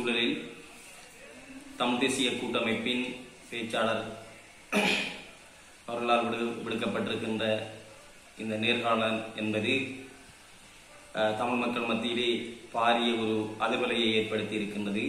சூழலில் தமிழ் தேசிய கூட்டமைப்பின் பேச்சாளர் அவர்களால் விடு விடுக்கப்பட்டிருக்கின்ற இந்த நேர்காணல் என்பது அஹ், தமிழ் மக்கள் மத்தியிலே பாரிய ஒரு அதிர்வலையை ஏற்படுத்தி இருக்கின்றது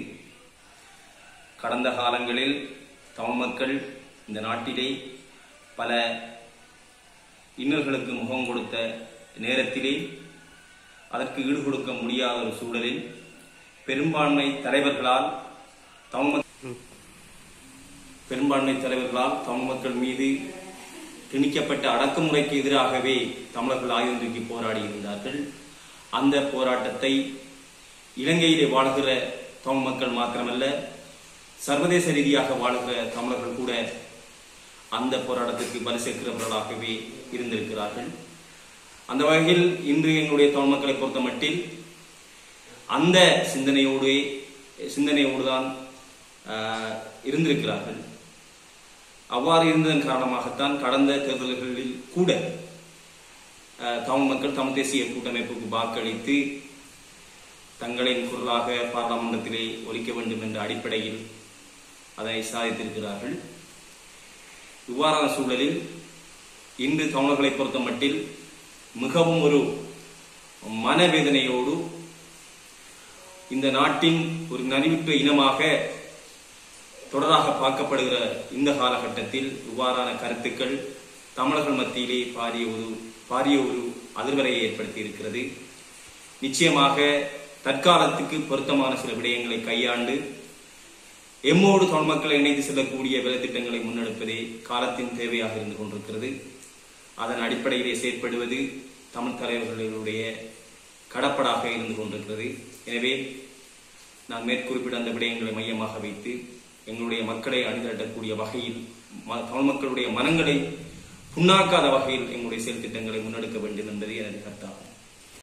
கடந்த காலங்களில் தமிழ் மக்கள் இந்த நாட்டிலே பல இன்னல்களுக்கு முகம் கொடுத்த நேரத்திலே அதற்கு ஈடு கொடுக்க முடியாத ஒரு சூழலில் பெரும்பான்மை தலைவர்களால் தமிழ் மக்- பெரும்பான்மை தலைவர்களால் தமிழ் மக்கள் மீது திணிக்கப்பட்ட அடக்குமுறைக்கு எதிராகவே தமிழர்கள் ஆயுதம் தூக்கி போராடி இருந்தார்கள் அந்த போராட்டத்தை இலங்கையிலே வாழ்கிற தமிழ் மக்கள் மாத்திரமல்ல சர்வதேச ரீதியாக வாழ்கிற தமிழர்கள் கூட அந்த போராட்டத்திற்கு பலி சேர்க்கிறவர்களாகவே இருந்திருக்கிறார்கள் அந்த வகையில் இன்று எங்களுடைய தமிழ் மக்களை பொறுத்த மட்டில் அந்த சிந்தனையோடு சிந்தனையோடு தான் ஆஹ், இருந்திருக்கிறார்கள் அவ்வாறு இருந்ததன் காரணமாகத்தான் கடந்த தேர்தல்களில் கூட ஆஹ், தமிழ் மக்கள் தமிழ் தேசிய கூட்டமைப்புக்கு வாக்களித்து தங்களின் குரலாக பாராளுமன்றத்திலே ஒலிக்க வேண்டும் என்ற அடிப்படையில் அதனை சாதித்திருக்கிறார்கள் இவ்வாறான சூழலில் இன்று தமிழர்களை பொறுத்த மட்டில் மிகவும் ஒரு மனவேதனையோடு இந்த நாட்டின் ஒரு நலிவுற்ற இனமாக தொடராக பார்க்கப்படுகிற இந்த காலகட்டத்தில் இவ்வாறான கருத்துக்கள் தமிழர்கள் மத்தியிலே பாரிய ஒரு பாரிய ஒரு அதிர்வலையை ஏற்படுத்தி இருக்கிறது நிச்சயமாக தற்காலத்துக்கு பொருத்தமான சில விடயங்களை கையாண்டு எம்மோடு தமிழ் மக்களை இணைத்து செல்லக்கூடிய வேலைத்திட்டங்களை முன்னெடுப்பதே காலத்தின் தேவையாக இருந்து கொண்டிருக்கிறது அதன் அடிப்படையிலே செயற்படுவது தமிழ் தலைவர்களுடைய கடப்படாக இருந்து கொண்டிருக்கிறது எனவே நான் மேற்குறிப்பிட்ட அந்த விடயங்களை மையமாக வைத்து எங்களுடைய மக்களை அணிதிரட்டக்கூடிய வகையில் ம- தமிழ் மக்களுடைய மனங்களை புண்ணாக்காத வகையில் எங்களுடைய செயல் திட்டங்களை முன்னெடுக்க வேண்டும் என்பது எனது கருத்தாகும்